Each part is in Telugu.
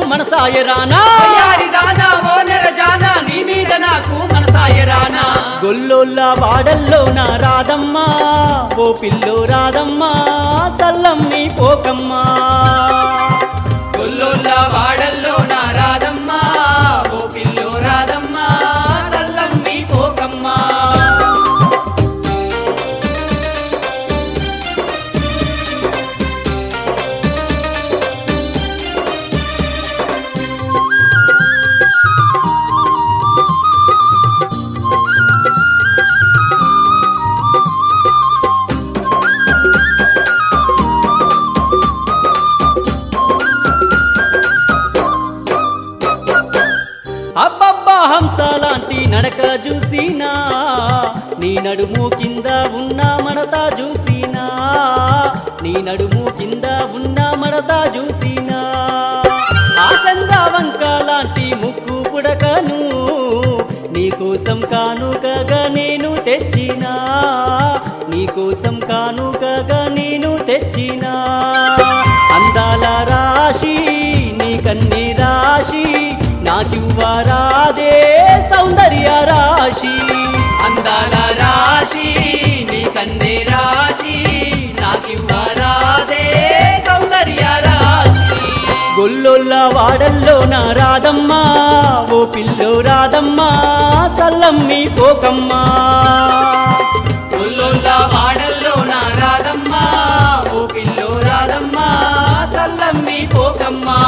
మనసాయరానా వయ్యారి దానా ఓ నెర జానా నీ మీద నాకు మనసాయరానా గొల్లోళ్ళ వాడల్లో నా రాదమ్మా ఓ పిల్లో రాదమ్మా సల్లమ్మి పోకమ్మా గొల్లోళ్ళ వాడల్లో నా రాదమ్మా ఓ పిల్లో రాదమ్మా చల్లమ్మి పోకమ్మా అబ్బబ్బా హంస లాంటి నడక చూసినా నీ నడుము కింద ఉన్న మడత చూసినా నీ నడుము కింద ఉన్న మడత చూసినా ఆ చంద్రవంక లాంటి ముక్కు పుడకను నీకోసం కానుకగా నేను తెచ్చినా నీకోసం కానుకగా నేను తెచ్చినా అందాల రాశి నీ కన్ని రాశి నాకివ్వరాదే సౌందర్య రాశి అందాల రాశి నీ కన్నే రాశి నాకివ్వరాదే సౌందర్య రాశి గొల్లొల్ల వాడల్లో నా రాదమ్మా ఓ పిల్లో రాదమ్మా సల్లమ్మి పోకమ్మా గొల్లోళ్ళ వాడల్లో నా రాదమ్మా ఓ పిల్లో రాదమ్మా సల్లమ్మి పోకమ్మా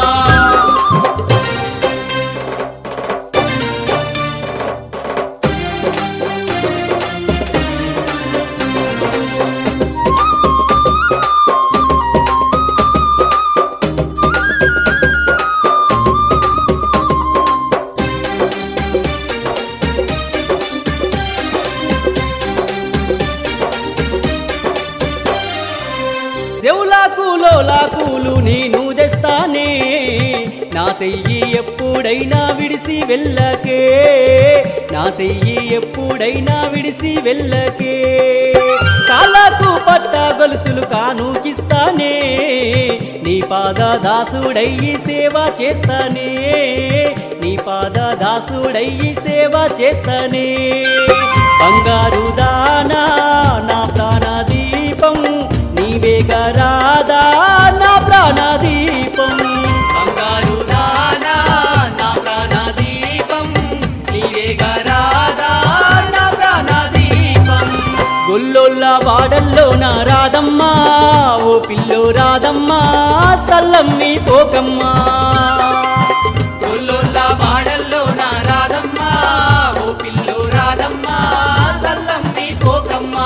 చెవులాకు లోలాకులు నేను తెస్తానే నా చెయ్యి ఎప్పుడైనా విడిసి వెళ్ళకే నా చెయ్యి ఎప్పుడైనా విడిసి వెళ్ళకే కాళ్ళకు పట్ట గొలుసులు కానుకిస్తానే నీ పాద దాసుడయ్యి సేవ చేస్తానే నీ పాద దాసుడయ్యి సేవ చేస్తానే బంగారు దానా నా ప్రాణ దీపం నీవేగా రాదా నా ప్రాణ దీపం బంగారు దానా నా ప్రాణ దీపం నీవేగా రాదా నా ప్రాణ దీపం గొల్లొల్ల వాడల్లో నా రాదమ్మా ఓ పిల్లో రాదమ్మా సల్లమ్మి పోకమ్మా గొల్లోళ్ళ వాడల్లో నా రాదమ్మా ఓ పిల్లో రాదమ్మా సల్లమ్మి పోకమ్మా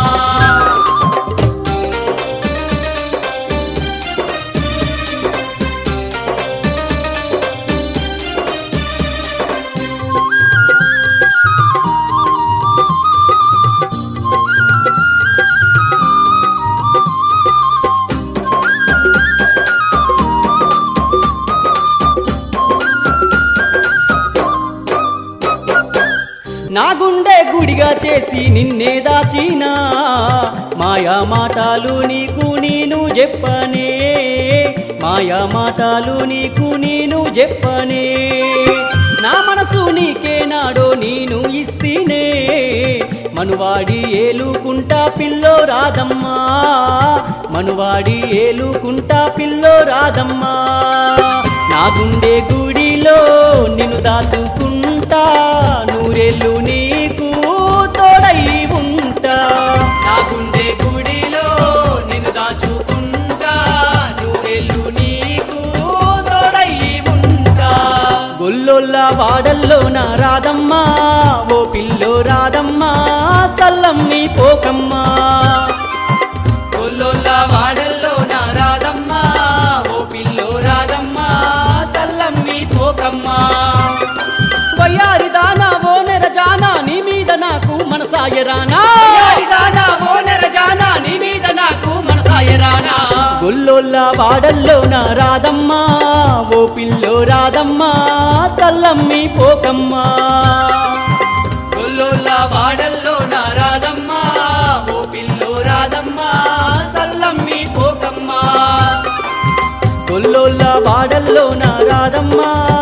నా గుండె గుడిగా చేసి నిన్నే దాచినా మాయా మాటలు నీకు నేను చెప్పనే మాయా మాటలు నీకు నేను చెప్పనే నా మనసు నీకే నాడో నేను ఇస్తేనే మనువాడి ఏలుకుంటా పిల్లో రాదమ్మా మనువాడి ఏలుకుంటా పిల్లో రాదమ్మా నా గుండె గుడిలో నిన్ను దాచుకుంటా నూరెళ్ళు నీకు తోడై ఉంటా నా గుండె గుడిలో నిన్ను దాచుకుంటా నూరెళ్ళు నీకు తోడై ఉంటా గొల్లొల్ల వాడల్లో నా రాదమ్మా ఓ పిల్లో రాదమ్మా సల్లమ్మి పోకమ్మా గొల్లోళ్ళ వాడల్లో నా రాదమ్మా ఓ పిల్లో రాదమ్మా సల్లమ్మి పోకమ్మా వయ్యారి దానా ఓ నెర జానా నీ మీద నాకు మనసాయరానా దానా ఓ నెర జానా నీ మీద నాకు మనసాయరానా గొల్లొల్ల వాడల్లో నా రాదమ్మా ఓ పిల్లో రాదమ్మా సల్లమ్మి పోకమ్మా గొల్లోళ్ళ వాడల్లో నా రాదమ్మా ఓ పిల్లో రాదమ్మా సల్లమ్మి పోకమ్మా గొల్లోళ్ళ వాడల్లో నా రాధ రాదమ్మా